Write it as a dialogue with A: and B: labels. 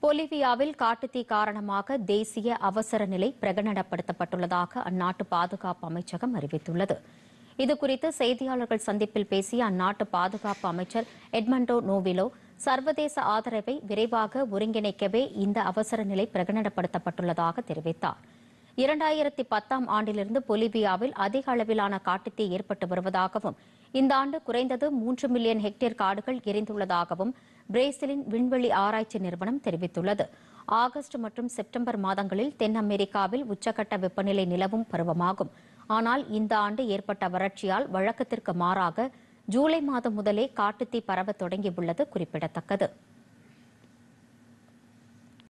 A: பொலிவியாவில் காட்டுத்தீ காரணமாக தேசிய அவசர நிலை பிரகடனப்படுத்தப்பட்டுள்ளதாக அந்நாட்டு பாதுகாப்பு அமைச்சகம் அறிவித்துள்ளது இதுகுறித்து செய்தியாளர்கள் சந்திப்பில் பேசிய அந்நாட்டு பாதுகாப்பு அமைச்சர் எட்மண்டோ நோவிலோ சர்வதேச ஆதரவை விரைவாக ஒருங்கிணைக்கவே இந்த அவசர நிலை பிரகடனப்படுத்தப்பட்டுள்ளதாக தெரிவித்தார் இரண்டாயிரத்தி பத்தாம் ஆண்டிலிருந்து பொலிவியாவில் அதிக அளவிலான காட்டுத்தீ ஏற்பட்டு வருவதாகவும் இந்த ஆண்டு குறைந்தது மூன்று மில்லியன் ஹெக்டேர் காடுகள் எரிந்துள்ளதாகவும் பிரேசிலின் விண்வெளி ஆராய்ச்சி நிறுவனம் தெரிவித்துள்ளது ஆகஸ்ட் மற்றும் செப்டம்பர் மாதங்களில் தென் அமெரிக்காவில் உச்சக்கட்ட வெப்பநிலை நிலவும் பருவமாகும் ஆனால் இந்த ஆண்டு ஏற்பட்ட வறட்சியால் வழக்கத்திற்கு மாறாக ஜூலை மாதம் முதலே காட்டுத்தீ பரவத் தொடங்கியுள்ளது குறிப்பிடத்தக்கது